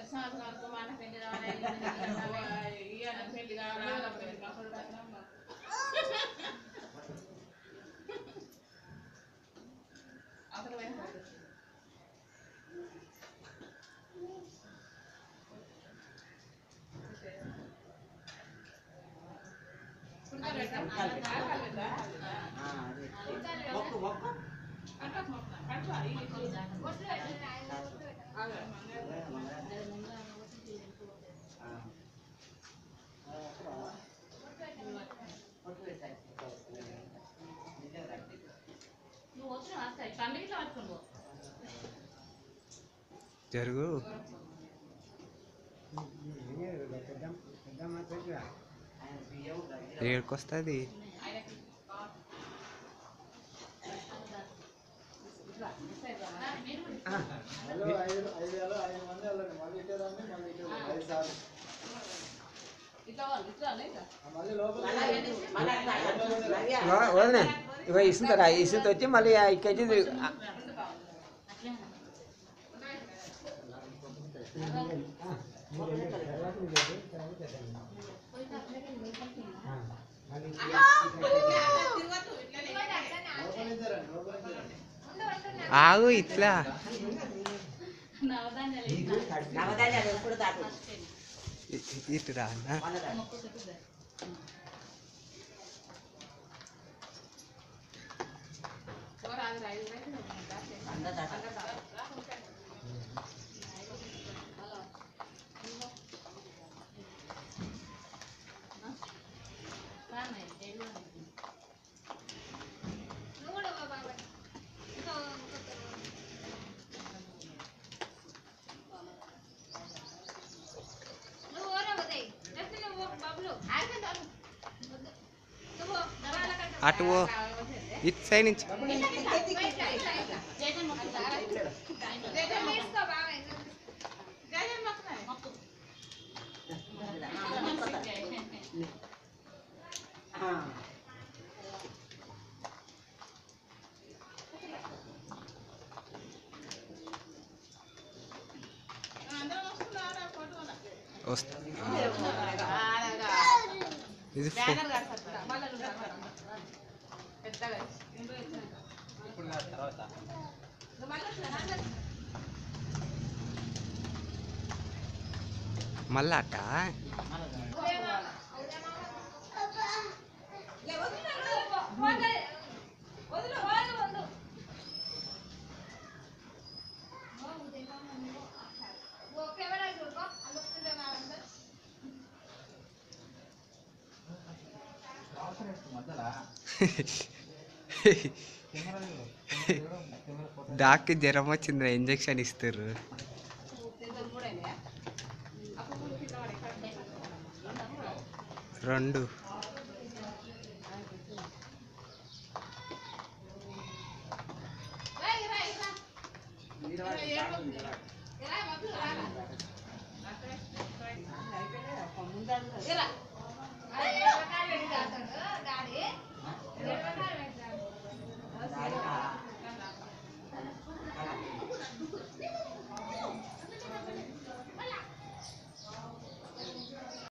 సంవత్సరాలకు మన పెళ్లి కావాలి ఇయ్యాల పెళ్లి కావాలి అప్పుడు అసలు మొక్కు మొక్కు మొక్కు పెట్టాలి నువ్వు వచ్చిన వస్తాయి పండుగ పట్టుకుని పో జరుగు ఆయన బియ్యం గంజి ఏడుకొస్తుంది ఆయనకి ఇట్లా వాళ్ళు ఇట్లా లేదా మళ్ళా మళ్ళా వదిలే ఇగో ఇస్తుంటారా ఇస్తుంటే వచ్చి మళ్ళీ ఇక్కడి ఆగు ఇట్లా నవధాన్యాలు నవధాన్యాలు ఎప్పుడు దాటు ఇ- ఇటు రా అన్న మళ్ళా దాటు. అందరూ దాటు. అటు పో. ఇటు సైడ్ నుంచి ఆ. వస్తా ఇది ఫో- మళ్ళా అట్ట డాక్కి జ్వరం వచ్చిందిరా ఇంజెక్షన్ ఇస్తారు రెండు ముందు